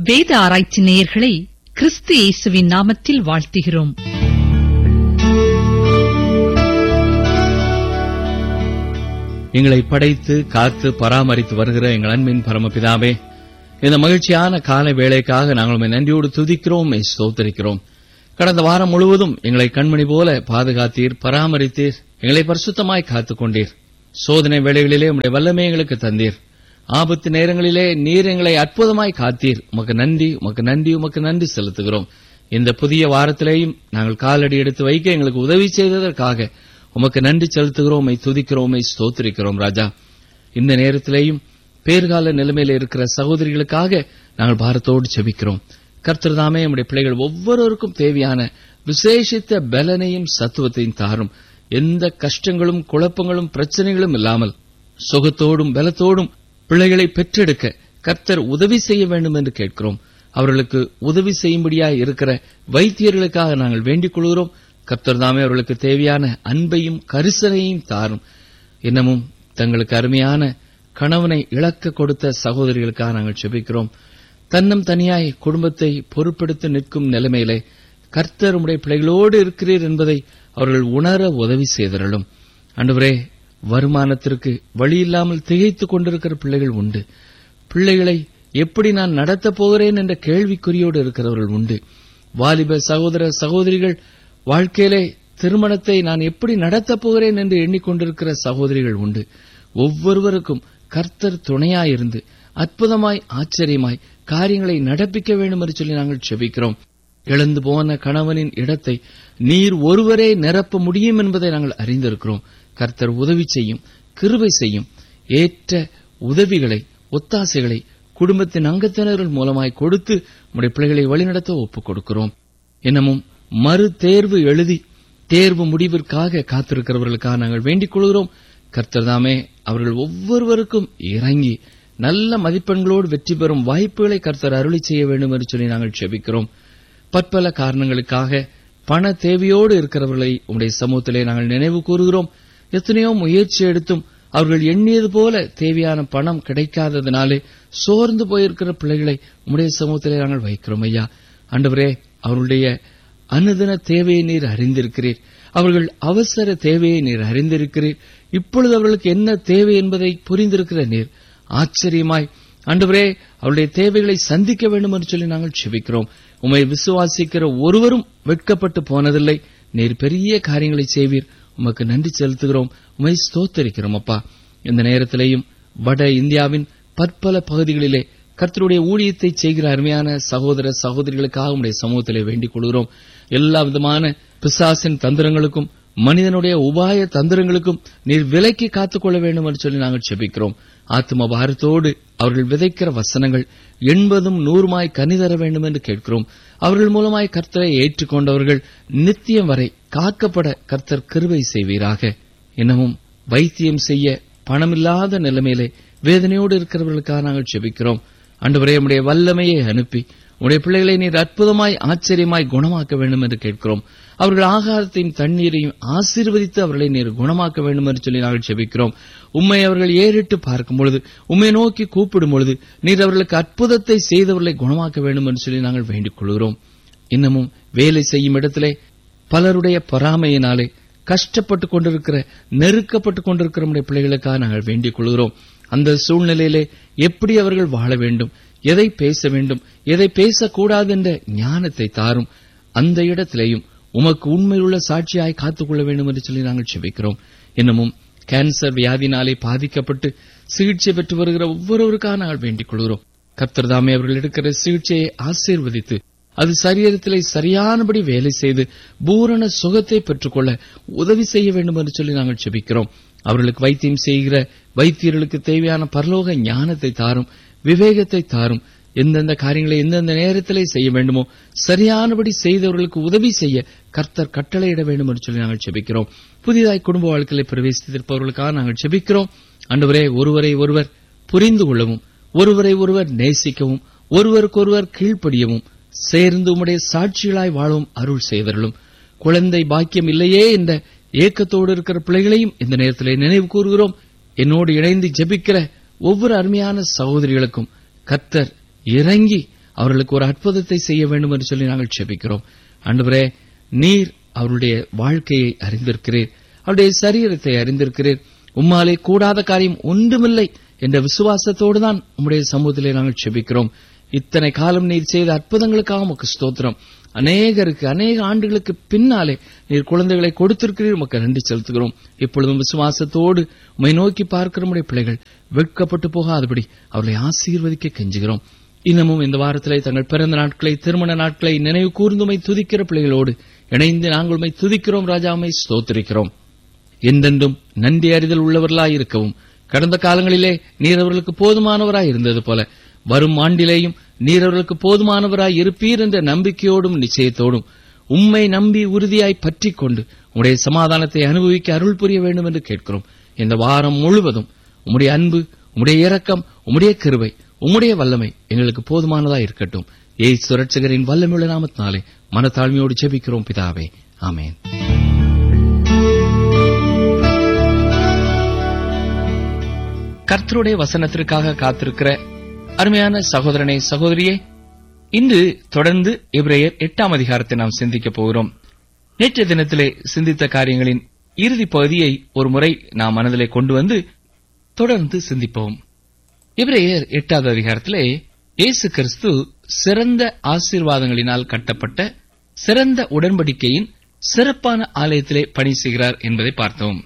வேத ஆராய்ச்சி நேயர்களை கிறிஸ்து இயேசுவின் நாமத்தில் வாழ்த்துகிறோம் எங்களை படைத்து காத்து பராமரித்து வருகிற எங்கள் அன்பின் பரமபிதாவே இந்த மகிழ்ச்சியான கால வேளைக்காக நாங்கள் உம்மை நன்றியோடு துதிக்கிறோம் உம்மை ஸ்தோத்திரிக்கிறோம் கடந்த வாரம் முழுவதும் எங்களை கண்மணி போல பாதுகாத்தீர் பராமரித்தீர் எங்களை பரிசுத்தமாய் காத்துக் கொண்டீர் சோதனை வேளைகளிலே உம்முடைய வல்லமை எங்களுக்கு தந்தீர் ஆபத்து நேரங்களிலே நீர் எங்களை அற்புதமாய் காத்தீர் உமக்கு நன்றி உமக்கு நன்றி உமக்கு நன்றி செலுத்துகிறோம் இந்த புதிய வாரத்திலேயும் நாங்கள் காலடி எடுத்து வைக்க எங்களுக்கு உதவி செய்ததற்காக உமக்கு நன்றி செலுத்துகிறோம் உம்மை துதிக்கிறோம் உம்மை ஸ்தோத்திரிக்கிறோம் ராஜா இந்த நேரத்திலேயும் பேர்கால நிலைமையில இருக்கிற சகோதரிகளுக்காக நாங்கள் பாரத்தோடு செபிக்கிறோம் கர்த்தர்தாமே நம்முடைய பிள்ளைகள் ஒவ்வொருவருக்கும் தேவையான விசேஷித்த பலனையும் சத்துவத்தையும் தாரும் எந்த கஷ்டங்களும் குழப்பங்களும் பிரச்சனைகளும் இல்லாமல் சுகத்தோடும் பலத்தோடும் பிள்ளைகளை பெற்றெடுக்க கர்த்தர் உதவி செய்ய வேண்டும் என்று கேட்கிறோம் அவர்களுக்கு உதவி செய்யும்படியாய் இருக்கிற வைத்தியர்களுக்காக நாங்கள் வேண்டிக் கொள்கிறோம் கர்த்தர் தாமே அவர்களுக்கு தேவையான அன்பையும் கரிசனையும் தாரும் இன்னமும் தங்களுக்கு அருமையான கணவனை இழக்க கொடுத்த சகோதரிகளுக்காக நாங்கள் செபிக்கிறோம் தன்னம் தனியாய் குடும்பத்தை பொறுப்பெடுத்து நிற்கும் நிலைமையிலே கர்த்தர் உடைய பிள்ளைகளோடு இருக்கிறீர் என்பதை அவர்கள் உணர உதவி செய்தரலும் அன்றுவரே வருமானத்திற்கு வழியில்லாமல் திகைத்துக் கொண்டிருக்கிற பிள்ளைகள் உண்டு பிள்ளைகளை எப்படி நான் நடத்தப் போகிறேன் என்ற கேள்விக்குறியோடு இருக்கிறவர்கள் உண்டு வாலிப சகோதர சகோதரிகள் வாழ்க்கையிலே திருமணத்தை நான் எப்படி நடத்தப் போகிறேன் என்று எண்ணிக்கொண்டிருக்கிற சகோதரிகள் உண்டு ஒவ்வொருவருக்கும் கர்த்தர் துணையாயிருந்து அற்புதமாய் ஆச்சரியமாய் காரியங்களை நடப்பிக்க வேண்டும் என்று சொல்லி நாங்கள் செபிக்கிறோம் இழந்து போன கணவனின் இடத்தை நீர் ஒருவரே நிரப்ப முடியும் என்பதை நாங்கள் அறிந்திருக்கிறோம் கர்த்தர் உதவி செய்யும் கிருபை செய்யும் ஏற்ற உதவிகளை ஒத்தாசைகளை குடும்பத்தின் அங்கத்தினர்கள் மூலமாய் கொடுத்து உடைய பிள்ளைகளை வழிநடத்த ஒப்புக் கொடுக்கிறோம் இன்னமும் மறு தேர்வு எழுதி தேர்வு முடிவிற்காக காத்திருக்கிறவர்களுக்காக நாங்கள் வேண்டிக் கொள்கிறோம் கர்த்தர்தாமே அவர்கள் ஒவ்வொருவருக்கும் இறங்கி நல்ல மதிப்பெண்களோடு வெற்றி பெறும் வாய்ப்புகளை கர்த்தர் அருளி செய்ய வேண்டும் என்று சொல்லி நாங்கள் செபிக்கிறோம் பற்பல காரணங்களுக்காக பண தேவையோடு இருக்கிறவர்களை உடைய சமூகத்திலே நாங்கள் நினைவு கூறுகிறோம் எத்தனையோ முயற்சி எடுத்தும் அவர்கள் எண்ணியது போல தேவையான பணம் கிடைக்காததினாலே சோர்ந்து போயிருக்கிற பிள்ளைகளை உடைய சமூகத்திலே நாங்கள் வைக்கிறோம் ஐயா அன்றுவரே அவர்களுடைய அனுதின தேவையை நீர் அறிந்திருக்கிறீர் அவர்கள் அவசர தேவையை நீர் அறிந்திருக்கிறீர் இப்பொழுது அவர்களுக்கு என்ன தேவை என்பதை புரிந்திருக்கிற நீர் ஆச்சரியமாய் அன்றுவரே அவருடைய தேவைகளை சந்திக்க வேண்டும் என்று சொல்லி நாங்கள் செபிக்கிறோம் உம்மை விசுவாசிக்கிற ஒருவரும் வெட்கப்பட்டு போனதில்லை நீர் பெரிய காரியங்களை செய்வீர் உமக்கு நன்றி செலுத்துகிறோம் உமை ஸ்தோத்தரிக்கிறோம் அப்பா இந்த நேரத்திலேயும் வட இந்தியாவின் பற்பல பகுதிகளிலே கர்த்தருடைய ஊழியத்தை செய்கிற அருமையான சகோதர சகோதரிகளுக்காக உடைய சமூகத்திலே வேண்டிக் கொள்கிறோம் எல்லா விதமான பிசாசின் தந்திரங்களுக்கும் மனிதனுடைய உபாய தந்திரங்களுக்கும் நீர் விலைக்கு காத்துக்கொள்ள வேண்டும் என்று சொல்லி நாங்கள் செபிக்கிறோம் ஆத்ம பாரத்தோடு அவர்கள் விதைக்கிற வசனங்கள் எண்பதும் நூறுமாய் கனிதர வேண்டும் என்று கேட்கிறோம் அவர்கள் மூலமாய் கர்த்தரை ஏற்றுக்கொண்டவர்கள் நித்தியம் வரை காக்கப்பட கர்த்தர் கிருபை செய்வீராக இன்னமும் வைத்தியம் செய்ய பணமில்லாத நிலைமையிலே வேதனையோடு இருக்கிறவர்களுக்காக நாங்கள் செபிக்கிறோம் அன்றுவரே உடைய வல்லமையை அனுப்பி உடைய பிள்ளைகளை நீர் அற்புதமாய் ஆச்சரியமாய் குணமாக்க வேண்டும் என்று கேட்கிறோம் அவர்கள் ஆகாரத்தையும் தண்ணீரையும் ஆசீர்வதித்து அவர்களை நீர் குணமாக்க வேண்டும் என்று சொல்லி நாங்கள் செபிக்கிறோம் உம்மை அவர்கள் ஏறிட்டு பார்க்கும் பொழுது உம்மை நோக்கி கூப்பிடும் பொழுது நீர் அவர்களுக்கு அற்புதத்தை செய்தவர்களை குணமாக்க வேண்டும் என்று சொல்லி நாங்கள் வேண்டிக் கொள்கிறோம் இன்னமும் வேலை செய்யும் இடத்திலே பலருடைய பொறாமையினாலே கஷ்டப்பட்டுக் கொண்டிருக்கிற நெருக்கப்பட்டுக் கொண்டிருக்கிற நம்முடைய பிள்ளைகளுக்காக நாங்கள் வேண்டிக் கொள்கிறோம் அந்த சூழ்நிலையிலே எப்படி அவர்கள் வாழ வேண்டும் எதை பேச வேண்டும் எதை பேசக்கூடாது என்ற ஞானத்தை தாரும் அந்த இடத்திலேயும் உமக்கு உண்மையுள்ள சாட்சியாய் காத்துக்கொள்ள வேண்டும் என்று சொல்லி நாங்கள் செபிக்கிறோம் இன்னமும் கேன்சர் வியாதினாலே பாதிக்கப்பட்டு சிகிச்சை பெற்று வருகிற ஒவ்வொருவருக்காக நாங்கள் வேண்டிக் கொள்கிறோம் கர்த்தர்தாமே அவர்கள் எடுக்கிற சிகிச்சையை ஆசீர்வதித்து அது சரீரத்திலே சரியானபடி வேலை செய்து பூரண சுகத்தை பெற்றுக்கொள்ள உதவி செய்ய வேண்டும் என்று சொல்லி நாங்கள் செபிக்கிறோம் அவர்களுக்கு வைத்தியம் செய்கிற வைத்தியர்களுக்கு தேவையான பரலோக ஞானத்தை தாரும் விவேகத்தை தாரும் எந்தெந்த காரியங்களை எந்தெந்த நேரத்திலே செய்ய வேண்டுமோ சரியானபடி செய்தவர்களுக்கு உதவி செய்ய கர்த்தர் கட்டளையிட வேண்டும் என்று சொல்லி நாங்கள் செபிக்கிறோம் புதிதாய் குடும்ப வாழ்க்கையை பிரவேசித்திருப்பவர்களுக்காக நாங்கள் செபிக்கிறோம் அன்றுவரே ஒருவரை ஒருவர் புரிந்து கொள்ளவும் ஒருவரை ஒருவர் நேசிக்கவும் ஒருவருக்கொருவர் கீழ்ப்படியவும் சேர்ந்து உம்முடைய சாட்சிகளாய் வாழவும் அருள் செய்தருளும் குழந்தை பாக்கியம் இல்லையே என்ற ஏக்கத்தோடு இருக்கிற பிள்ளைகளையும் இந்த நேரத்திலே நினைவு கூறுகிறோம் என்னோடு இணைந்து ஜெபிக்கிற ஒவ்வொரு அருமையான சகோதரிகளுக்கும் கர்த்தர் இறங்கி அவர்களுக்கு ஒரு அற்புதத்தை செய்ய வேண்டும் என்று சொல்லி நாங்கள் செபிக்கிறோம் ஆண்டவரே நீர் அவருடைய வாழ்க்கையை அறிந்திருக்கிறீர் அவருடைய சரீரத்தை அறிந்திருக்கிறீர் உம்மாலே கூடாத காரியம் ஒன்றுமில்லை என்ற விசுவாசத்தோடு தான் உம்முடைய சமூகத்திலே நாங்கள் செபிக்கிறோம் இத்தனை காலம் நீர் செய்த அற்புதங்களுக்காக உமக்கு ஸ்தோத்திரம் அநேகருக்கு அநேக ஆண்டுகளுக்கு பின்னாலே நீர் குழந்தைகளை கொடுத்திருக்கிறீர் உமக்கு நன்றி செலுத்துகிறோம் இப்பொழுதும் விசுவாசத்தோடு உம்மை நோக்கி பார்க்கிற நம்முடைய பிள்ளைகள் வெட்கப்பட்டு போகாதபடி அவர்களை ஆசீர்வதிக்க கெஞ்சுகிறோம் இன்னமும் இந்த வாரத்திலே தங்கள் பிறந்த நாட்களை திருமண நாட்களை நினைவு கூர்ந்துமை துதிக்கிற பிள்ளைகளோடு இணைந்து நாங்கள் உம்மை துதிக்கிறோம் ராஜாமை ஸ்தோத்திரிக்கிறோம் என்றென்றும் நன்றி அறிதல் உள்ளவர்களாய் இருக்கவும் கடந்த காலங்களிலே நீர் அவர்களுக்கு போதுமானவராய் இருந்தது போல வரும் ஆண்டிலேயும் நீர் அவர்களுக்கு போதுமானவராய் இருப்பீர் என்ற நம்பிக்கையோடும் நிச்சயத்தோடும் உம்மை நம்பி உறுதியாய் பற்றிக் கொண்டு உம்முடைய சமாதானத்தை அனுபவிக்க அருள் புரிய வேண்டும் என்று கேட்கிறோம் இந்த வாரம் முழுவதும் உம்முடைய அன்பு உம்முடைய இரக்கம் உம்முடைய கிருபை உம்முடைய வல்லமை எங்களுக்கு போதுமானதாய் இருக்கட்டும் ஏய் சுரட்சகரின் வல்லமையுள்ள நாமத்தினாலே மனத்தாழ்மையோடு ஜெபிக்கிறோம் பிதாவே ஆமென் கர்த்தருடைய வசனத்திற்காக காத்திருக்கிற அருமையான சகோதரனே சகோதரியே இன்று தொடர்ந்து எபிரேயர் எட்டாம் அதிகாரத்தை நாம் சிந்திக்கப் போகிறோம் நேற்றைய தினத்திலே சிந்தித்த காரியங்களின் இறுதி பகுதியை ஒரு முறை நாம் மனதிலே கொண்டு வந்து தொடர்ந்து சிந்திப்போம் எபிரேயர் எட்டாவது அதிகாரத்திலே இயேசு கிறிஸ்து சிறந்த ஆசீர்வாதங்களினால் கட்டப்பட்ட சிறந்த உடன்படிக்கையின் சிறப்பான ஆலயத்திலே பணி செய்கிறார் என்பதை பார்த்தோம்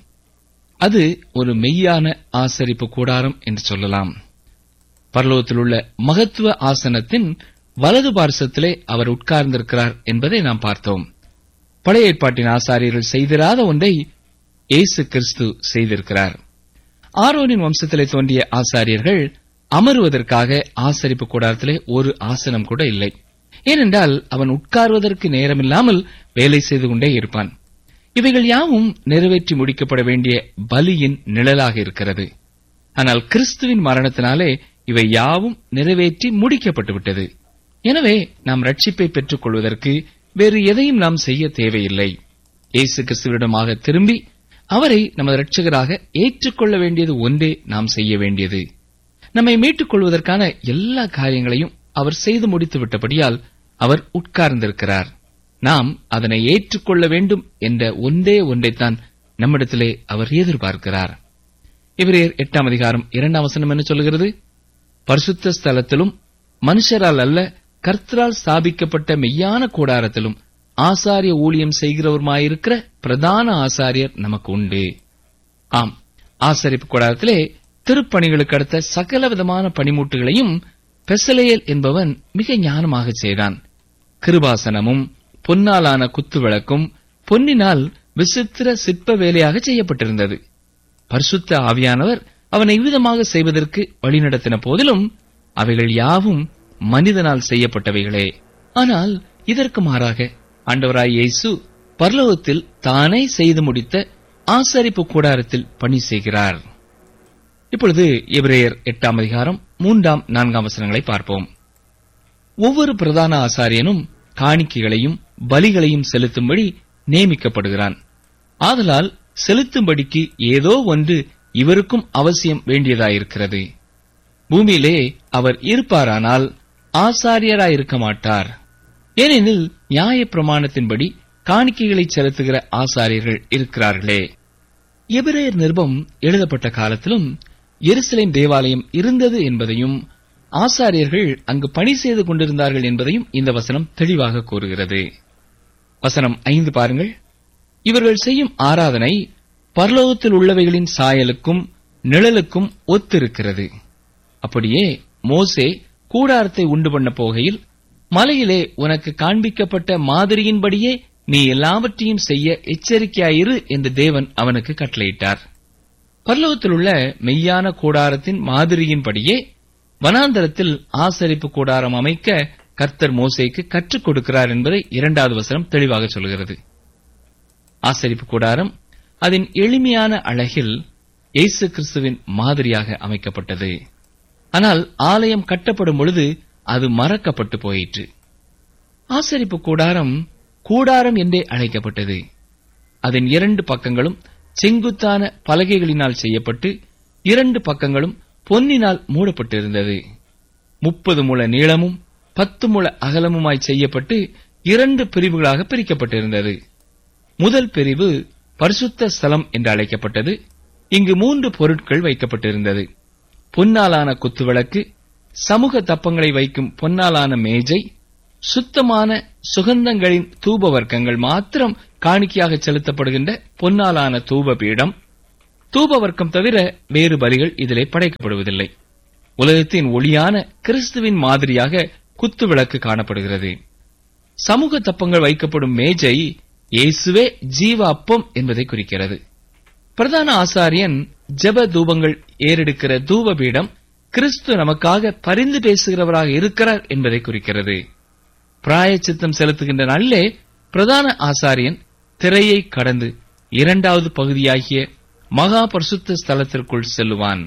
அது ஒரு மெய்யான ஆசரிப்பு கூடாரம் என்று சொல்லலாம் பரலோகத்தில் உள்ள மகத்துவ ஆசனத்தின் வலது பார்சத்திலே அவர் உட்கார்ந்திருக்கிறார் என்பதை நாம் பார்த்தோம் பழைய ஏற்பாட்டின் ஆசாரியர்கள் செய்திராத ஒன்றை இயேசு கிறிஸ்து செய்திருக்கிறார் ஆரோனின் வம்சத்திலே தோன்றிய ஆசாரியர்கள் அமருவதற்காக ஆசரிப்பு கூடாரத்திலே ஒரு ஆசனம் கூட இல்லை ஏனென்றால் அவன் உட்கார்வதற்கு நேரமில்லாமல் வேலை செய்து கொண்டே இருப்பான் இவைகள் யாவும் நிறைவேற்றி முடிக்கப்பட வேண்டிய பலியின் நிழலாக இருக்கிறது ஆனால் கிறிஸ்துவின் மரணத்தினாலே இவை யாவும் நிறைவேற்றி முடிக்கப்பட்டுவிட்டது எனவே நாம் ரட்சிப்பை பெற்றுக் கொள்வதற்கு வேறு எதையும் நாம் செய்ய தேவையில்லை இயேசு கிறிஸ்துவிடமாக திரும்பி அவரை நமது ரட்சகராக ஏற்றுக்கொள்ள வேண்டியது ஒன்றே நாம் செய்ய வேண்டியது நம்மை மீட்டுக் கொள்வதற்கான எல்லா காரியங்களையும் அவர் செய்து முடித்து விட்டபடியால் அவர் உட்கார்ந்திருக்கிறார் நாம் அதனை ஏற்றுக்கொள்ள வேண்டும் என்ற ஒன்றே ஒன்றைத்தான் நம்மிடத்திலே அவர் எதிர்பார்க்கிறார் இவரேர் எட்டாம் அதிகாரம் இரண்டாம் வசனம் என்ன சொல்கிறது பரிசுத்த ஸ்தலத்திலும் மனுஷரால் அல்ல கர்த்தரால் ஸ்தாபிக்கப்பட்ட மெய்யான கூடாரத்திலும் ஆசாரிய ஊழியம் செய்கிறவருமாயிருக்கிற பிரதான ஆசாரியர் நமக்கு உண்டு ஆம் ஆசரிப்பு கூடாரத்திலே திருப்பணிகளுக்கு அடுத்த சகல விதமான பணிமூட்டுகளையும் பெசலேயல் என்பவன் மிக ஞானமாக செய்தான் கிருபாசனமும் பொன்னாலான குத்து விளக்கும் பொன்னினால் விசித்திர சிற்ப வேலையாக செய்யப்பட்டிருந்தது பரிசுத்த ஆவியானவர் அவனை விதமாக செய்வதற்கு வழிநடத்தின போதிலும் அவைகள் யாவும் மனிதனால் செய்யப்பட்டவைகளே ஆனால் இதற்கு மாறாக ஆண்டவராய் இயேசு பரலோகத்தில் தானே செய்து முடித்த ஆசரிப்பு கூடாரத்தில் பணி செய்கிறார் இப்பொழுது எபிரேயர் எட்டாம் அதிகாரம் மூன்றாம் நான்காம் வசனங்களை பார்ப்போம் ஒவ்வொரு பிரதான ஆசாரியனும் காணிக்கைகளையும் பலிகளையும் செலுத்தும்படி நியமிக்கப்படுகிறான் ஆதலால் செலுத்தும்படிக்கு ஏதோ ஒன்று இவருக்கும் அவசியம் வேண்டியதாயிருக்கிறது பூமியிலே அவர் இருப்பாரானால் ஆசாரியராயிருக்க மாட்டார் ஏனெனில் நியாய பிரமாணத்தின்படி காணிக்கைகளை செலுத்துகிற ஆசாரியர்கள் இருக்கிறார்களே எபிரேயர் நிருபம் எழுதப்பட்ட காலத்திலும் எருசலேம் தேவாலயம் இருந்தது என்பதையும் ஆசாரியர்கள் அங்கு பணி செய்து கொண்டிருந்தார்கள் என்பதையும் இந்த வசனம் தெளிவாக கூறுகிறது வசனம் ஐந்து பாருங்கள் இவர்கள் செய்யும் ஆராதனை பரலோகத்தில் உள்ளவைகளின் சாயலுக்கும் நிழலுக்கும் ஒத்திருக்கிறது அப்படியே மோசே கூடாரத்தை உண்டு பண்ண போகையில் மலையிலே உனக்கு காண்பிக்கப்பட்ட மாதிரியின்படியே நீ எல்லாவற்றையும் செய்ய எச்சரிக்கையாயிரு என்று தேவன் அவனுக்கு கட்டளையிட்டார் பரலோகத்தில் உள்ள மெய்யான கூடாரத்தின் மாதிரியின்படியே வனாந்தரத்தில் ஆசரிப்பு கூடாரம் அமைக்க கர்த்தர் மோசேக்கு கற்றுக் கொடுக்கிறார் என்பதை இரண்டாவது வசனம் தெளிவாக சொல்கிறது ஆசரிப்பு கூடாரம் அதன் எளிமையான அழகில் இயேசு கிறிஸ்துவின் மாதிரியாக அமைக்கப்பட்டது ஆனால் ஆலயம் கட்டப்படும் பொழுது அது மறக்கப்பட்டு போயிற்று ஆசரிப்பு கூடாரம் கூடாரம் என்றே அழைக்கப்பட்டது அதன் இரண்டு பக்கங்களும் செங்குத்தான பலகைகளினால் செய்யப்பட்டு இரண்டு பக்கங்களும் பொன்னினால் மூடப்பட்டிருந்தது முப்பது முழ நீளமும் பத்து முழ அகலமுமாய் செய்யப்பட்டு இரண்டு பிரிவுகளாக பிரிக்கப்பட்டிருந்தது முதல் பிரிவு பரிசுத்த ஸ்தலம் என்று அழைக்கப்பட்டது இங்கு மூன்று பொருட்கள் வைக்கப்பட்டிருந்தது பொன்னாலான குத்துவிளக்கு சமூக தப்பங்களை வைக்கும் பொன்னாலான மேஜை சுத்தமான சுகந்தங்களின் தூப வர்க்கங்கள் மாத்திரம் காணிக்கையாக செலுத்தப்படுகின்ற பொன்னாலான தூப பீடம் தூப வர்க்கம் தவிர வேறு பலிகள் இதிலே படைக்கப்படுவதில்லை உலகத்தின் ஒளியான கிறிஸ்துவின் மாதிரியாக குத்து விளக்கு காணப்படுகிறது சமூக தப்பங்கள் வைக்கப்படும் மேஜை இயேசுவே ஜீவ அப்பம் என்பதை குறிக்கிறது பிரதான ஆசாரியன் ஜெப தூபங்கள் ஏறெடுக்கிற தூப பீடம் கிறிஸ்து நமக்காக பரிந்து பேசுகிறவராக இருக்கிறார் என்பதை குறிக்கிறது பிராயச்சித்தம் செலுத்துகின்ற நாளிலே பிரதான ஆசாரியன் திரையை கடந்து இரண்டாவது பகுதியாகிய மகா பரிசுத்த ஸ்தலத்திற்குள் செல்லுவான்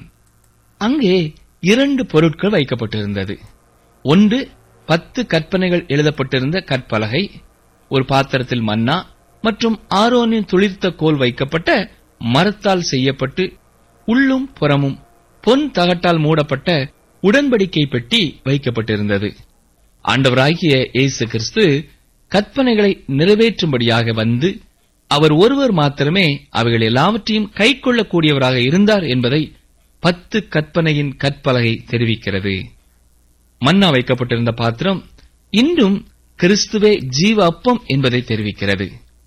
அங்கே இரண்டு பொருட்கள் வைக்கப்பட்டிருந்தது ஒன்று பத்து கற்பனைகள் எழுதப்பட்டிருந்த கற்பலகை ஒரு பாத்திரத்தில் மன்னா மற்றும் ஆரோனின் துளிர்த்த கோல் வைக்கப்பட்ட மரத்தால் செய்யப்பட்டு உள்ளும் புறமும் பொன் தகட்டால் மூடப்பட்ட உடன்படிக்கை பெட்டி வைக்கப்பட்டிருந்தது ஆண்டவராகிய இயேசு கிறிஸ்து கற்பனைகளை நிறைவேற்றும்படியாக வந்து அவர் ஒருவர் மாத்திரமே அவைகள் எல்லாவற்றையும் கைக்கொள்ளக்கூடியவராக இருந்தார் என்பதை பத்து கற்பனையின் கற்பலகை தெரிவிக்கிறது மன்னா வைக்கப்பட்டிருந்த பாத்திரம் இன்றும் கிறிஸ்துவே ஜீவ அப்பம் என்பதை தெரிவிக்கிறது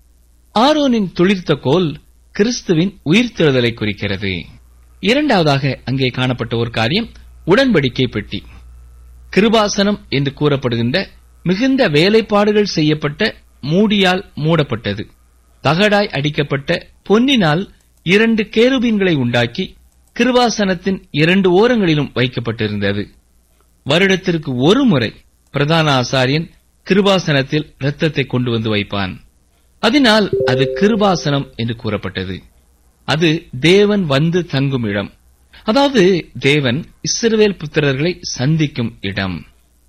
ஆரோனின் துளிர்த்த கோல் கிறிஸ்துவின் உயிர்த்தெழுதலை குறிக்கிறது இரண்டாவதாக அங்கே காணப்பட்ட ஒரு காரியம் உடன்படிக்கை பெட்டி கிருபாசனம் என்று கூறப்படுகின்ற மிகுந்த வேலைப்பாடுகள் செய்யப்பட்ட மூடியால் மூடப்பட்டது தகடாய் அடிக்கப்பட்ட பொன்னினால் இரண்டு கேருபீன்களை உண்டாக்கி கிருபாசனத்தின் இரண்டு ஓரங்களிலும் வைக்கப்பட்டிருந்தது வருடத்திற்கு ஒரு முறை பிரதான ஆசாரியன் கிருபாசனத்தில் இரத்தத்தை கொண்டு வந்து வைப்பான் அதனால் அது கிருபாசனம் என்று கூறப்பட்டது அது தேவன் வந்து தங்கும் இடம் அதாவது தேவன் இஸ்ரவேல் புத்திரர்களை சந்திக்கும் இடம்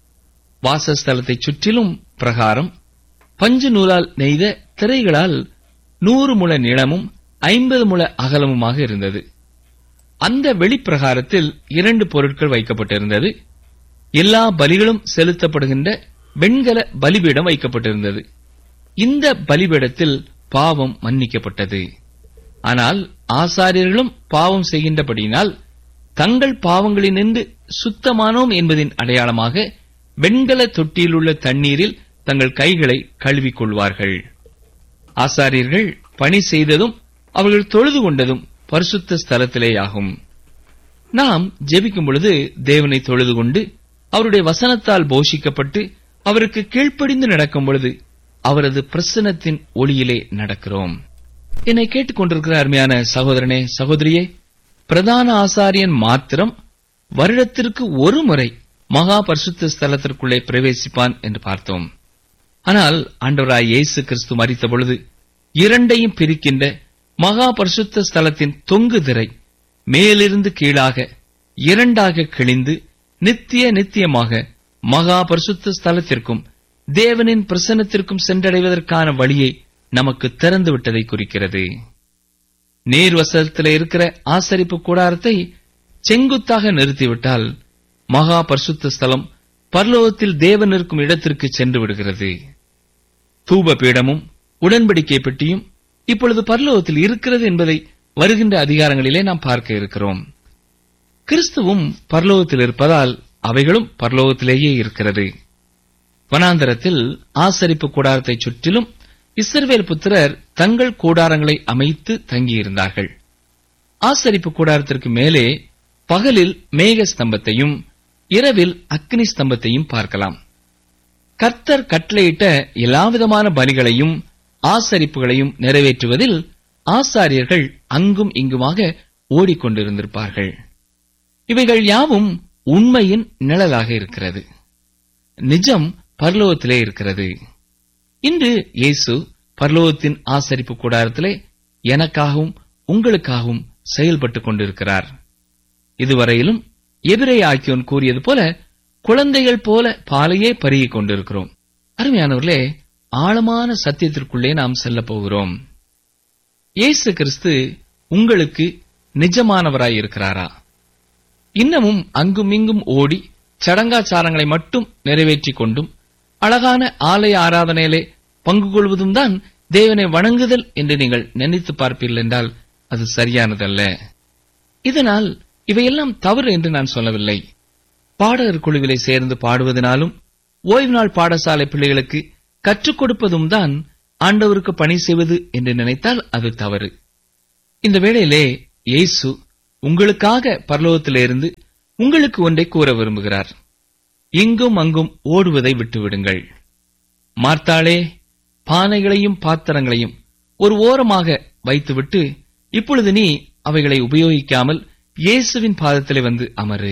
வாசஸ்தலத்தைச் சுற்றிலும் பிரகாரம் பஞ்சு நூலால் நெய்த திரைகளால் நூறு முழ நீளமும் ஐம்பது முழ அகலமுமாக இருந்தது அந்த வெளிப்பிரகாரத்தில் இரண்டு பொருட்கள் வைக்கப்பட்டிருந்தது எல்லா பலிகளும் செலுத்தப்படுகின்ற வெண்கல பலிபீடம் வைக்கப்பட்டிருந்தது இந்த பலிபீடத்தில் பாவம் மன்னிக்கப்பட்டது ஆனால் ஆசாரியர்களும் பாவம் செய்கின்றபடியினால் தங்கள் பாவங்களினின்று சுத்தமானோம் என்பதின் அடையாளமாக வெண்கல தொட்டியிலுள்ள தண்ணீரில் தங்கள் கைகளை கழுவிக் கொள்வார்கள் ஆசாரியர்கள் பணி செய்ததும் அவர்கள் தொழுது கொண்டதும் பரிசுத்த ஸ்தலத்திலேயாகும் நாம் ஜெபிக்கும் பொழுது தேவனை தொழுது கொண்டு அவருடைய வசனத்தால் போஷிக்கப்பட்டு அவருக்கு கீழ்ப்படிந்து நடக்கும் பொழுது அவரது பிரசனத்தின் ஒளியிலே நடக்கிறோம் என்னை கேட்டுக்கொண்டிருக்கிற அருமையான சகோதரனே சகோதரியே பிரதான ஆசாரியன் மாத்திரம் வருடத்திற்கு ஒரு முறை மகா பரிசுத்த ஸ்தலத்திற்குள்ளே பிரவேசிப்பான் என்று பார்த்தோம் ஆனால் ஆண்டவராய் இயேசு கிறிஸ்து மறித்த பொழுது இரண்டையும் பிரிக்கின்ற மகா பரிசுத்த ஸ்தலத்தின் தொங்கு திரை மேலிருந்து கீழாக இரண்டாக கிழிந்து நித்திய நித்தியமாக மகா பரிசுத்த ஸ்தலத்திற்கும் தேவனின் பிரசன்னத்திற்கும் சென்றடைவதற்கான வழியை நமக்கு திறந்து விட்டதை குறிக்கிறது நீர்வசத்திலே இருக்கிற ஆசரிப்பு கூடாரத்தை செங்குத்தாக நிறுத்திவிட்டால் மகா பரிசுத்த ஸ்தலம் பரலோகத்தில் தேவன் இருக்கும் இடத்திற்கு சென்று விடுகிறது தூப பீடமும் உடன்படிக்கை பெட்டியும் இப்பொழுது பரலோகத்தில் இருக்கிறது என்பதை வருகின்ற அதிகாரங்களிலே நாம் பார்க்க இருக்கிறோம் கிறிஸ்துவும் பரலோகத்தில் இருப்பதால் அவைகளும் பரலோகத்திலேயே இருக்கிறது வனாந்தரத்தில் ஆசரிப்பு கூடாரத்தைச் சுற்றிலும் இஸ்ரவேல் புத்திரர் தங்கள் கூடாரங்களை அமைத்து தங்கியிருந்தார்கள் ஆசரிப்பு கூடாரத்திற்கு மேலே பகலில் மேக ஸ்தம்பத்தையும் இரவில் அக்னி ஸ்தம்பத்தையும் பார்க்கலாம் கர்த்தர் கட்டளையிட்ட எல்லாவிதமான பலிகளையும் ஆசரிப்புகளையும் நிறைவேற்றுவதில் ஆசாரியர்கள் அங்கும் இங்குமாக ஓடிக்கொண்டிருந்திருப்பார்கள் இவைகள் யாவும் உண்மையின் நிழலாக இருக்கிறது நிஜம் பரலோகத்திலே இருக்கிறது இன்று இயேசு பரலோகத்தின் ஆசரிப்பு கூடாரத்திலே எனக்காகவும் உங்களுக்காகவும் செயல்பட்டுக் கொண்டிருக்கிறார் இதுவரையிலும் எதிரே ஆக்கியோன் கூறியது போல குழந்தைகள் போல பாலையே பருகிக் கொண்டிருக்கிறோம் அருமையானவர்களே ஆழமான சத்தியத்திற்குள்ளே நாம் செல்லப் போகிறோம் இயேசு கிறிஸ்து உங்களுக்கு நிஜமானவராய் இருக்கிறாரா இன்னமும் அங்குமிங்கும் ஓடி சடங்காச்சாரங்களை மட்டும் நிறைவேற்றிக் கொண்டும் அழகான ஆலய ஆராதனையிலே பங்கு கொள்வதும் தான் தேவனை வணங்குதல் என்று நீங்கள் நினைத்து பார்ப்பீர்கள் என்றால் அது சரியானதல்ல இதனால் இவையெல்லாம் தவறு என்று நான் சொல்லவில்லை பாடகர் குழுவிலே சேர்ந்து பாடுவதனாலும் ஓய்வு நாள் பாடசாலை பிள்ளைகளுக்கு கற்றுக் கொடுப்பதும் தான் ஆண்டவருக்கு பணி செய்வது என்று நினைத்தால் அது தவறு இந்த வேளையிலே இயேசு உங்களுக்காக பரலோகத்திலிருந்து உங்களுக்கு ஒன்றை கூற விரும்புகிறார் இங்கும் அங்கும் ஓடுவதை விட்டுவிடுங்கள் மார்த்தாளே பானைகளையும் பாத்திரங்களையும் ஒரு ஓரமாக வைத்துவிட்டு இப்பொழுது நீ அவைகளை உபயோகிக்காமல் இயேசுவின் பாதத்திலே வந்து அமரு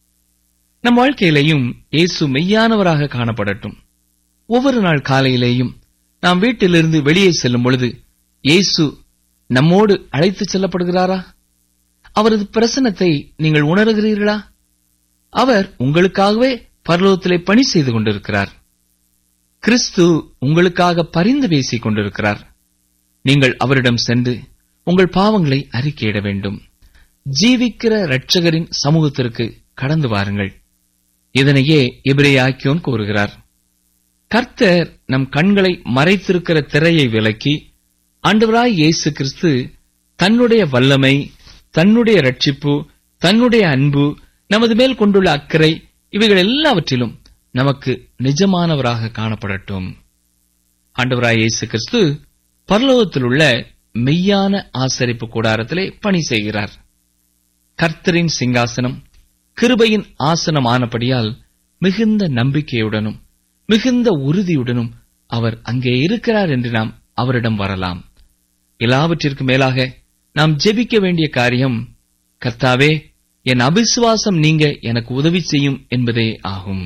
நம் வாழ்க்கையிலேயும் இயேசு மெய்யானவராக காணப்படட்டும் ஒவ்வொரு நாள் காலையிலேயும் நாம் வீட்டிலிருந்து வெளியே செல்லும் பொழுது இயேசு நம்மோடு அழைத்துச் செல்லப்படுகிறாரா அவரது பிரசன்னத்தை நீங்கள் உணர்கிறீர்களா அவர் உங்களுக்காகவே பரலோகத்திலே பணி செய்து கொண்டிருக்கிறார் கிறிஸ்து உங்களுக்காக பரிந்து பேசிக் கொண்டிருக்கிறார் நீங்கள் அவரிடம் சென்று உங்கள் பாவங்களை அறிக்கையிட வேண்டும் ஜீவிக்கிற இரட்சகரின் சமூகத்திற்கு கடந்து வாருங்கள் இதனையே எபிரேயாக்கியோன் கூறுகிறார் கர்த்தர் நம் கண்களை மறைத்திருக்கிற திரையை விலக்கி ஆண்டவராய் இயேசு கிறிஸ்து தன்னுடைய வல்லமை தன்னுடைய ரட்சிப்பு தன்னுடைய அன்பு நமது மேல் கொண்டுள்ள அக்கறை இவைகள் எல்லாவற்றிலும் நமக்கு நிஜமானவராக காணப்படட்டும் ஆண்டவராய் இயேசு கிறிஸ்து பரலோகத்தில் உள்ள மெய்யான ஆசரிப்பு கூடாரத்திலே பணி செய்கிறார் கர்த்தரின் சிங்காசனம் கிருபையின் ஆசனம் ஆனபடியால் மிகுந்த நம்பிக்கையுடனும் மிகுந்த உறுதியுடனும் அவர் அங்கே இருக்கிறார் என்று நாம் அவரிடம் வரலாம் எல்லாவற்றிற்கு மேலாக நாம் ஜெபிக்க வேண்டிய காரியம் கர்த்தாவே என் அவிசுவாசம் நீங்க எனக்கு உதவி செய்யும் என்பதே ஆகும்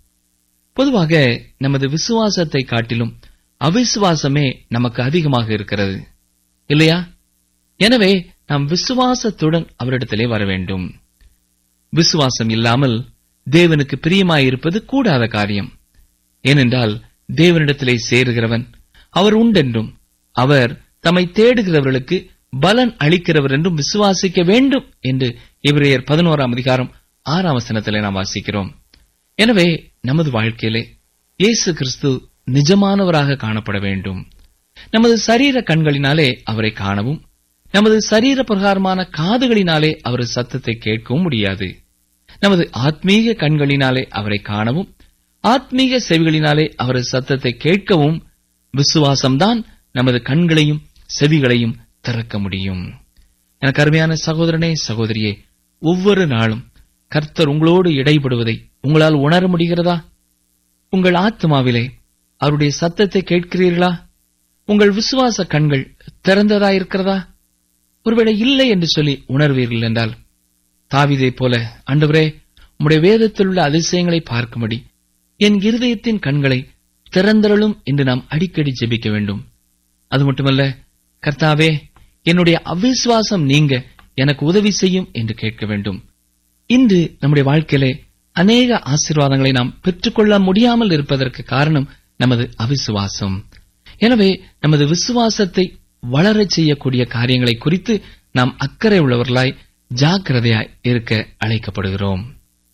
பொதுவாக நமது விசுவாசத்தை காட்டிலும் அவிசுவாசமே நமக்கு அதிகமாக இருக்கிறது இல்லையா எனவே நாம் விசுவாசத்துடன் அவரிடத்திலே வர வேண்டும் விசுவாசம் இல்லாமல் தேவனுக்கு பிரியமாயிருப்பது கூடாத காரியம் ஏனென்றால் தேவனிடத்திலே சேருகிறவன் அவர் உண்டென்றும் அவர் தம்மை தேடுகிறவர்களுக்கு பலன் அளிக்கிறவர் என்றும் விசுவாசிக்க வேண்டும் என்று இவரையர் பதினோராம் அதிகாரம் ஆறாம் வசனத்திலே நாம் வாசிக்கிறோம் எனவே நமது வாழ்க்கையிலே இயேசு கிறிஸ்து நிஜமானவராக காணப்பட வேண்டும் நமது சரீர கண்களினாலே அவரை காணவும் நமது சரீர பிரகாரமான காதுகளினாலே அவர் சத்தத்தை கேட்கவும் முடியாது நமது ஆத்மீக கண்களினாலே அவரை காணவும் ஆத்மீக செவிகளினாலே அவரது சத்தத்தை கேட்கவும் விசுவாசம்தான் நமது கண்களையும் செவிகளையும் திறக்க முடியும் எனக்கு அருமையான சகோதரனே சகோதரியே ஒவ்வொரு நாளும் கர்த்தர் உங்களோடு இடைபடுவதை உங்களால் உணர முடிகிறதா உங்கள் ஆத்மாவிலே அவருடைய சத்தத்தை கேட்கிறீர்களா உங்கள் விசுவாச கண்கள் திறந்ததா இருக்கிறதா ஒருவேளை இல்லை என்று சொல்லி உணர்வீர்கள் என்றால் தாவிதைப் போல ஆண்டவரே உம்முடைய வேதத்தில் உள்ள அதிசயங்களை பார்க்கும்படி என் இருதயத்தின் கண்களை திறந்தருளும் என்று நாம் அடிக்கடி ஜெபிக்க வேண்டும் அது மட்டுமல்ல கர்த்தாவே என்னுடைய அவிசுவாசம் நீங்க எனக்கு உதவி செய்யும் என்று கேட்க வேண்டும் இன்று நம்முடைய வாழ்க்கையிலே அநேக ஆசீர்வாதங்களை நாம் பெற்றுக்கொள்ள முடியாமல் இருப்பதற்கு காரணம் நமது அவிசுவாசம் எனவே நமது விசுவாசத்தை வளரச் செய்யக்கூடிய காரியங்களை குறித்து நாம் அக்கறை உள்ளவர்களாய் ஜாக்கிரதையாய் இருக்க அழைக்கப்படுகிறோம்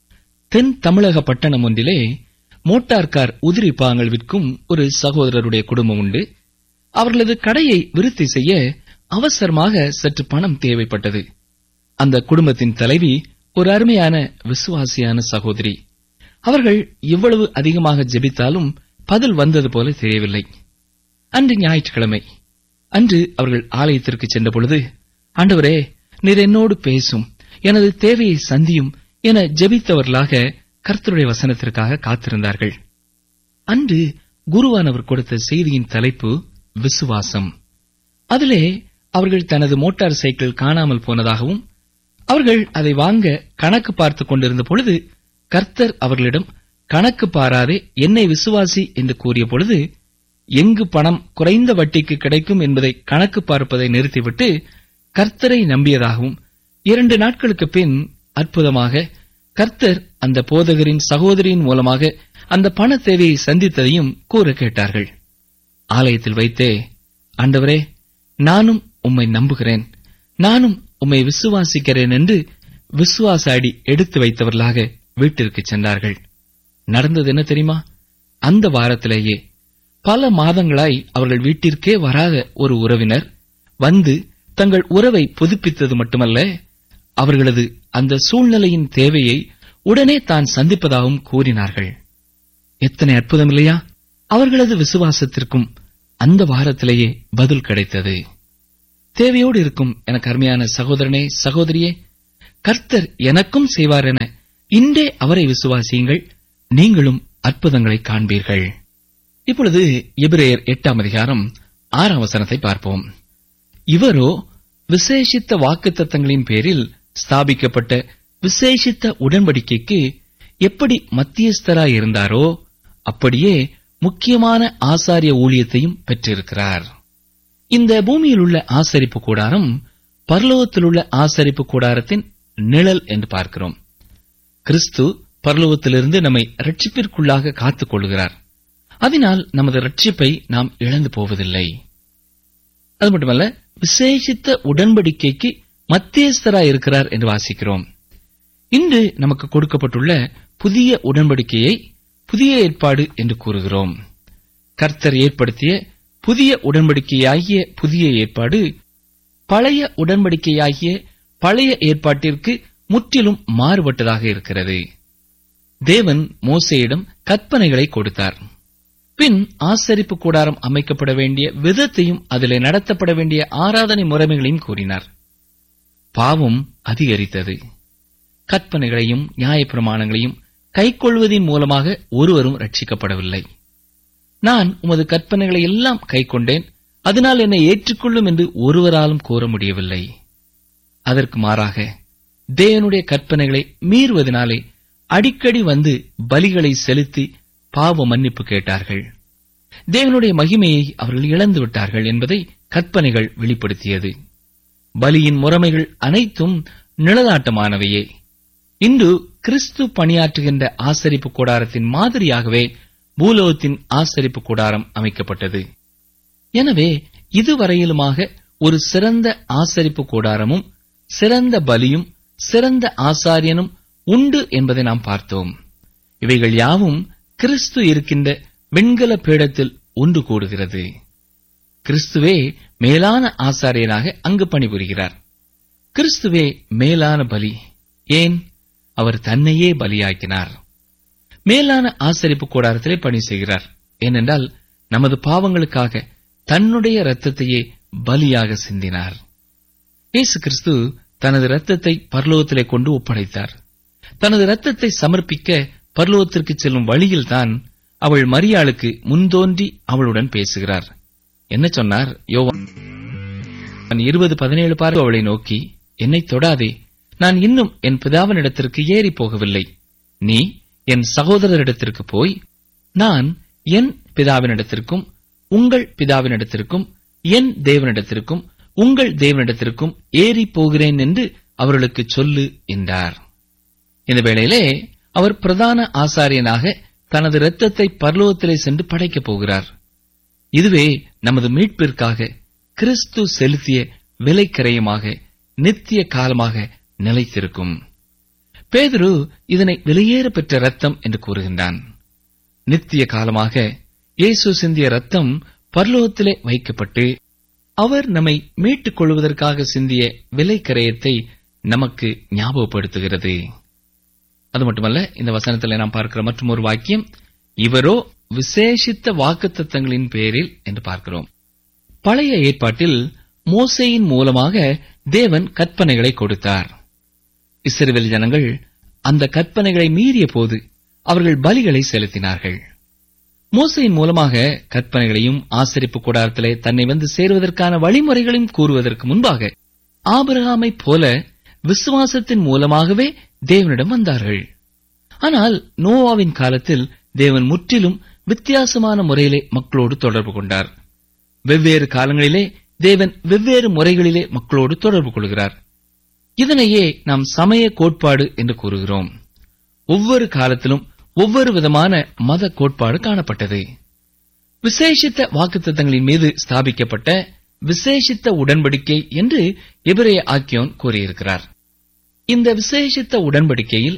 தென் தமிழக பட்டணம் ஒன்றிலே மோட்டார் கார் உதிரி பாகங்கள் விற்கும் ஒரு சகோதரருடைய குடும்பம் உண்டு அவர்களது கடையை விருத்தி செய்ய அவசரமாக சற்று பணம் தேவைப்பட்டது அந்த குடும்பத்தின் தலைவி ஒரு அருமையான விசுவாசியான சகோதரி அவர்கள் எவ்வளவு அதிகமாக ஜெபித்தாலும் பதில் வந்தது போல தெரியவில்லை அன்று ஞாயிற்றுக்கிழமை அன்று அவர்கள் ஆலயத்திற்கு சென்ற பொழுது ஆண்டவரே நீர் என்னோடு பேசும் எனது தேவையை சந்தியும் என ஜெபித்தவர்களாக கர்த்தருடைய வசனத்திற்காக காத்திருந்தார்கள் அன்று குருவானவர் கொடுத்த செய்தியின் தலைப்பு விசுவாசம் அதிலே அவர்கள் தனது மோட்டார் சைக்கிள் காணாமல் போனதாகவும் அவர்கள் அதை வாங்க கணக்கு பார்த்துக் கொண்டிருந்த பொழுது கர்த்தர் அவர்களிடம் கணக்கு பாராதே என்னை விசுவாசி என்று கூறிய பொழுது எங்கு பணம் குறைந்த வட்டிக்கு கிடைக்கும் என்பதை கணக்கு பார்ப்பதை நிறுத்திவிட்டு கர்த்தரை நம்பியதாகவும் இரண்டு நாட்களுக்கு பின் அற்புதமாக கர்த்தர் அந்த போதகரின் சகோதரியின் மூலமாக அந்த பண தேவையை சந்தித்ததையும் கூற கேட்டார்கள் ஆலயத்தில் வைத்தே ஆண்டவரே நானும் உம்மை நம்புகிறேன் நானும் உம்மை விசுவாசிக்கிறேன் என்று விசுவாச அடி எடுத்து வைத்தவர்களாக வீட்டிற்கு சென்றார்கள் நடந்தது என்ன தெரியுமா அந்த வாரத்திலேயே பல மாதங்களாய் அவர்கள் வீட்டிற்கே வராத ஒரு உறவினர் வந்து தங்கள் உறவை புதுப்பித்தது மட்டுமல்ல அவர்களது அந்த சூழ்நிலையின் தேவையை உடனே தான் சந்திப்பதாகவும் கூறினார்கள் எத்தனை அற்புதம் இல்லையா அவர்களது விசுவாசத்திற்கும் அந்த வாரத்திலேயே பதில் கிடைத்தது தேவையோடு இருக்கும் எனக்கு அருமையான சகோதரனே சகோதரியே கர்த்தர் எனக்கும் செய்வார் என இன்றே அவரை விசுவாசியுங்கள் நீங்களும் அற்புதங்களை காண்பீர்கள் இப்பொழுது எபிரேயர் எட்டாம் அதிகாரம் ஆறாம் வசனத்தை பார்ப்போம் இவரோ விசேஷித்த வாக்குத்தத்தங்களின் பேரில் ஸ்தாபிக்கப்பட்ட விசேஷித்த உடன்படிக்கைக்கு எப்படி மத்தியஸ்தராய் இருந்தாரோ அப்படியே முக்கியமான ஆசாரிய ஊழியத்தையும் பெற்றிருக்கிறார் இந்த பூமியில் உள்ள ஆசரிப்பு கூடாரம் பரலோகத்தில் உள்ள ஆசரிப்பு கூடாரத்தின் நிழல் என்று பார்க்கிறோம் கிறிஸ்து பரலோகத்திலிருந்து நம்மை ரட்சிப்பிற்குள்ளாக காத்துக் கொள்கிறார் அதனால் நமது ரட்சிப்பை நாம் இழந்து போவதில்லை அது மட்டுமல்ல விசேஷித்த உடன்படிக்கைக்கு மத்தியஸ்தராய் இருக்கிறார் என்று வாசிக்கிறோம் இன்று நமக்கு கொடுக்கப்பட்டுள்ள புதிய உடன்படிக்கையை புதிய ஏற்பாடு என்று கூறுகிறோம் கர்த்தர் ஏற்படுத்திய புதிய உடன்படிக்கையாகிய புதிய ஏற்பாடு பழைய உடன்படிக்கையாகிய பழைய ஏற்பாட்டிற்கு முற்றிலும் மாறுபட்டதாக இருக்கிறது தேவன் மோசையிடம் கற்பனைகளை கொடுத்தார் பின் ஆசரிப்பு கூடாரம் அமைக்கப்பட வேண்டிய விதத்தையும் அதிலே நடத்தப்பட வேண்டிய ஆராதனை முறைமைகளையும் கூறினார் பாவம் அதிகரித்தது கற்பனைகளையும் நியாயப்பிரமாணங்களையும் கைக்கொள்வதின் மூலமாக ஒருவரும் ரட்சிக்கப்படவில்லை நான் உமது கற்பனைகளை எல்லாம் கைக்கொண்டேன் அதனால் என்னை ஏற்றுக்கொள்ளும் என்று ஒருவராலும் கூற முடியவில்லை அதற்கு மாறாக தேவனுடைய கற்பனைகளை மீறுவதனாலே அடிக்கடி வந்து பலிகளை செலுத்தி பாவ மன்னிப்பு கேட்டார்கள் தேவனுடைய மகிமையை அவர்கள் இழந்து விட்டார்கள் என்பதை கற்பனைகள் வெளிப்படுத்தியது பலியின் முறைமைகள் அனைத்தும் நிழலாட்டமானவையே இன்று கிறிஸ்து பணியாற்றுகின்ற ஆசரிப்பு கூடாரத்தின் மாதிரியாகவே பூலோகத்தின் ஆசரிப்பு கூடாரம் அமைக்கப்பட்டது எனவே இதுவரையிலுமாக ஒரு சிறந்த ஆசரிப்பு கூடாரமும் சிறந்த பலியும் சிறந்த ஆசாரியனும் உண்டு என்பதை நாம் பார்த்தோம் இவைகள் யாவும் கிறிஸ்து இருக்கின்ற வெண்கல பீடத்தில் ஒன்று கூடுகிறது கிறிஸ்துவே மேலான ஆசாரியனாக அங்கு பணிபுரிகிறார் கிறிஸ்துவே மேலான பலி ஏன் அவர் தன்னையே பலியாக்கினார் மேலான ஆசரிப்பு கூடாரத்திலே பணி செய்கிறார் ஏனென்றால் நமது பாவங்களுக்காக தன்னுடைய இரத்தத்தையே பலியாக சிந்தினார் இயேசு கிறிஸ்து தனது இரத்தத்தை பரலோகத்திலே கொண்டு ஒப்படைத்தார் தனது இரத்தத்தை சமர்ப்பிக்க பரலோகத்திற்கு செல்லும் வழியில்தான் அவள் மரியாளுக்கு முன்தோன்றி அவளுடன் பேசுகிறார் என்ன சொன்னார் யோவான் இருபது பதினேழு பார்வை அவளை நோக்கி என்னை தொடாதே நான் இன்னும் என் பிதாவினிடத்திற்கு ஏறி போகவில்லை நீ என் சகோதரரிடத்திற்கு போய் நான் என் பிதாவினிடத்திற்கும் உங்கள் பிதாவினிடத்திற்கும் என் தேவனிடத்திற்கும் உங்கள் தேவனிடத்திற்கும் ஏறி போகிறேன் என்று அவர்களுக்கு சொல்லு என்றார் இந்த வேளையிலே அவர் பிரதான ஆசாரியனாக தனது இரத்தத்தை பரலோகத்திலே சென்று படைக்கப் போகிறார் இதுவே நமது மீட்பிற்காக கிறிஸ்து செலுத்திய விலைக்கரையமாக நித்திய காலமாக நிலைத்திருக்கும் பேதுரு இதனை வெளியேற பெற்ற ரத்தம் என்று கூறுகின்றான் நித்திய காலமாக இயேசு சிந்திய ரத்தம் பரலோகத்திலே வைக்கப்பட்டு அவர் நம்மை மீட்டுக் கொள்வதற்காக சிந்திய விலைக்கரையத்தை நமக்கு ஞாபகப்படுத்துகிறது அது மட்டுமல்ல இந்த வசனத்தில் நாம் பார்க்கிற மற்றும் ஒரு வாக்கியம் இவரோ விசேஷித்த வாக்குத்தத்தங்களின் பேரில் என்று பார்க்கிறோம் பழைய ஏற்பாட்டில் மோசையின் மூலமாக தேவன் கற்பனைகளை கொடுத்தார் இஸ்ரவேல் ஜனங்கள் அந்த கற்பனைகளை மீறிய போது அவர்கள் பலிகளை செலுத்தினார்கள் மோசையின் மூலமாக கற்பனைகளையும் ஆசரிப்பு கூடாரத்திலே தன்னை வந்து சேருவதற்கான வழிமுறைகளையும் கூறுவதற்கு முன்பாக ஆபிரகாமைப் போல விசுவாசத்தின் மூலமாகவே தேவனிடம் வந்தார்கள் ஆனால் நோவாவின் காலத்தில் தேவன் முற்றிலும் வித்தியாசமான முறையிலே மக்களோடு தொடர்பு கொண்டார் வெவ்வேறு காலங்களிலே தேவன் வெவ்வேறு முறைகளிலே மக்களோடு தொடர்பு கொள்கிறார் இதனையே நாம் சமய கோட்பாடு என்று கூறுகிறோம் ஒவ்வொரு காலத்திலும் ஒவ்வொரு விதமான மத கோட்பாடு காணப்பட்டது விசேஷித்த வாக்குத்தத்தங்களின் மீது ஸ்தாபிக்கப்பட்ட விசேஷித்த உடன்படிக்கை என்று எபிரேய ஆக்கியோன் கூறியிருக்கிறார் இந்த விசேஷித்த உடன்படிக்கையில்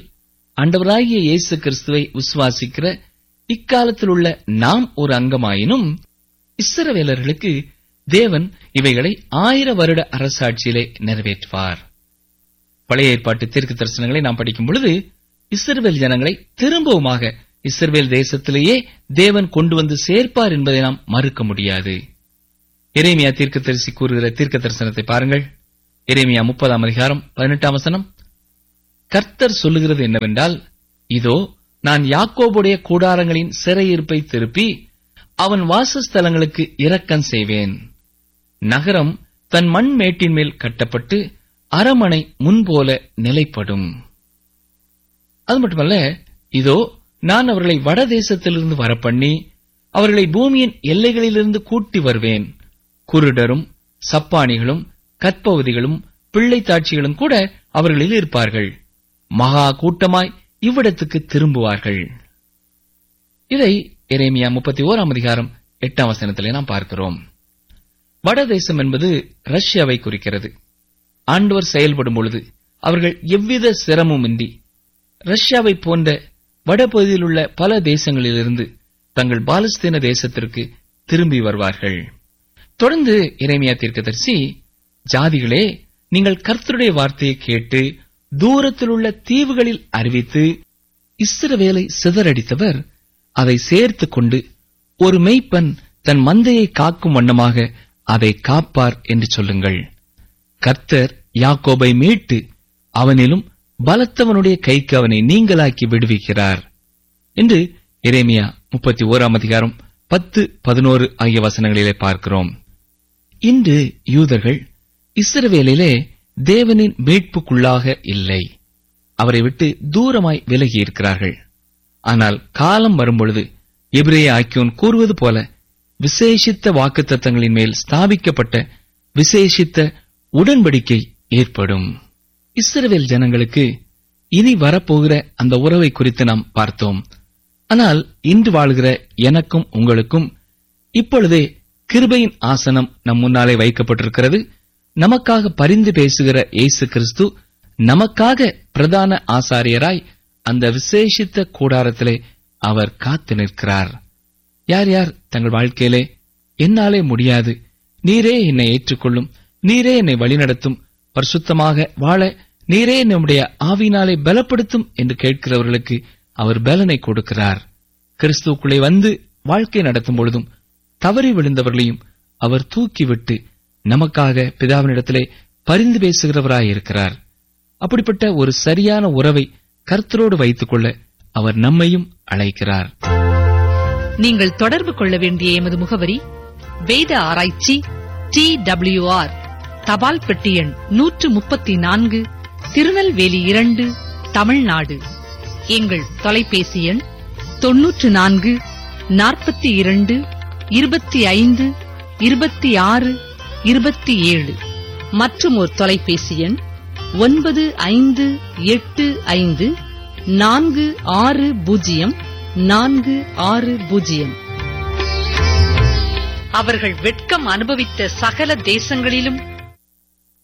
ஆண்டவராகிய இயேசு கிறிஸ்துவை விசுவாசிக்கிற இக்காலத்தில் உள்ள நாம் ஒரு அங்கமாயினும் இஸ்ரவேலர்களுக்கு தேவன் இவைகளை ஆயிர வருட அரசாட்சியிலே நிறைவேற்றுவார் பழைய ஏற்பாட்டு தீர்க்க தரிசனங்களை நாம் படிக்கும் பொழுது இஸ்ரவேல் ஜனங்களை திரும்பவுமாக இஸ்ரவேல் தேசத்திலேயே தேவன் கொண்டு வந்து சேர்ப்பார் என்பதை நாம் மறுக்க முடியாது எரேமியா தீர்க்கதரிசி கூறுகிற தீர்க்க தரிசனத்தை பாருங்கள் எரேமியா முப்பதாம் அதிகாரம் பதினெட்டாம் வசனம் கர்த்தர் சொல்லுகிறது என்னவென்றால் இதோ நான் யாக்கோபுடைய கூடாரங்களின் சிறையிருப்பை திருப்பி அவன் வாசஸ்தலங்களுக்கு இரக்கம் செய்வேன் நகரம் தன் மண் மேட்டின் மேல் கட்டப்பட்டு அரமனை முன்போல நிலைப்படும் அது மட்டுமல்ல இதோ நான் அவர்களை வடதேசத்திலிருந்து வரப்பண்ணி அவர்களை பூமியின் எல்லைகளிலிருந்து கூட்டி வருவேன் குருடரும் சப்பானிகளும் கற்பவதிகளும் பிள்ளைத்தாட்சிகளும் கூட அவர்களில் இருப்பார்கள் மகா கூட்டமாய் இவ்விடத்துக்கு திரும்புவார்கள் இதை எரேமியா முப்பத்தி ஓராம் அதிகாரம் எட்டாம் வசனத்திலே நாம் பார்க்கிறோம் வடதேசம் என்பது ரஷ்யாவை குறிக்கிறது ஆண்டவர் செயல்படும் பொழுது அவர்கள் எவ்வித சிரமமின்றி ரஷ்யாவை போன்ற வடபகுதியில் உள்ள பல தேசங்களிலிருந்து தங்கள் பாலஸ்தீன தேசத்திற்கு திரும்பி வருவார்கள் தொடர்ந்து இறைமையா தீர்க்கதரிசி ஜாதிகளே நீங்கள் கர்த்தருடைய வார்த்தையை கேட்டு தூரத்தில் உள்ள தீவுகளில் அறிவித்து இஸ்ரவேலை சிதறடித்தவர் அதை சேர்த்துக் கொண்டு ஒரு மெய்ப்பன் தன் மந்தையை காக்கும் வண்ணமாக அதை காப்பார் என்று சொல்லுங்கள் கர்த்தர் யாக்கோபை மீட்டு அவனிலும் பலத்தவனுடைய கைக்கு அவனை நீங்களாக்கி விடுவிக்கிறார் என்று எரேமியா முப்பத்தி ஓராம் அதிகாரம் பத்து பதினோரு ஆகிய வசனங்களிலே பார்க்கிறோம் இன்று யூதர்கள் இஸ்ரவேலிலே தேவனின் மீட்புக்குள்ளாக இல்லை அவரை விட்டு தூரமாய் விலகி இருக்கிறார்கள் ஆனால் காலம் வரும்பொழுது எபிரேய ஆக்கியோன் கூறுவது போல விசேஷித்த வாக்குத்தத்தங்களின் மேல் ஸ்தாபிக்கப்பட்ட விசேஷித்த உடன்படிக்கை ஏற்படும் இஸ்ரவேல் ஜனங்களுக்கு இனி வரப்போகிற அந்த உறவை குறித்து நாம் பார்த்தோம் ஆனால் இன்று வாழ்கிற எனக்கும் உங்களுக்கும் இப்பொழுதே கிருபையின் ஆசனம் நம் முன்னாலே வைக்கப்பட்டிருக்கிறது நமக்காக பரிந்து பேசுகிற இயேசு கிறிஸ்து நமக்காக பிரதான ஆசாரியராய் அந்த விசேஷித்த கூடாரத்திலே அவர் காத்து நிற்கிறார் யார் யார் தங்கள் வாழ்க்கையிலே என்னாலே முடியாது நீரே என்னை ஏற்றுக்கொள்ளும் நீரே என்னை வழிநடத்தும் பரிசுத்தமாக வாழ நீரே நம்முடைய ஆவினாலே பலப்படுத்தும் என்று கேட்கிறவர்களுக்கு அவர் பலனை கொடுக்கிறார் கிறிஸ்துவுக்குள்ளே வந்து வாழ்க்கை நடத்தும் பொழுதும் தவறி விழுந்தவர்களையும் அவர் தூக்கிவிட்டு நமக்காக பிதாவினிடத்திலே பரிந்து பேசுகிறவராயிருக்கிறார் அப்படிப்பட்ட ஒரு சரியான உறவை கர்த்தரோடு வைத்துக் கொள்ள அவர் நம்மையும் அழைக்கிறார் நீங்கள் தொடர்பு கொள்ள வேண்டிய எமது முகவரி வேத ஆராய்ச்சி டி ஆர் தபால் பெட்டி எண் நூற்று முப்பத்தி நான்கு திருநெல்வேலி இரண்டு தமிழ்நாடு எங்கள் தொலைபேசி எண் தொன்னூற்று நான்கு நாற்பத்தி இரண்டு இருபத்தி ஐந்து இருபத்தி ஆறு இருபத்தி ஏழு மற்றும் ஒரு தொலைபேசி எண் ஒன்பது ஐந்து எட்டு ஐந்து நான்கு ஆறு பூஜ்ஜியம் நான்கு ஆறு பூஜ்ஜியம் அவர்கள் வெட்கம் அனுபவித்த சகல தேசங்களிலும்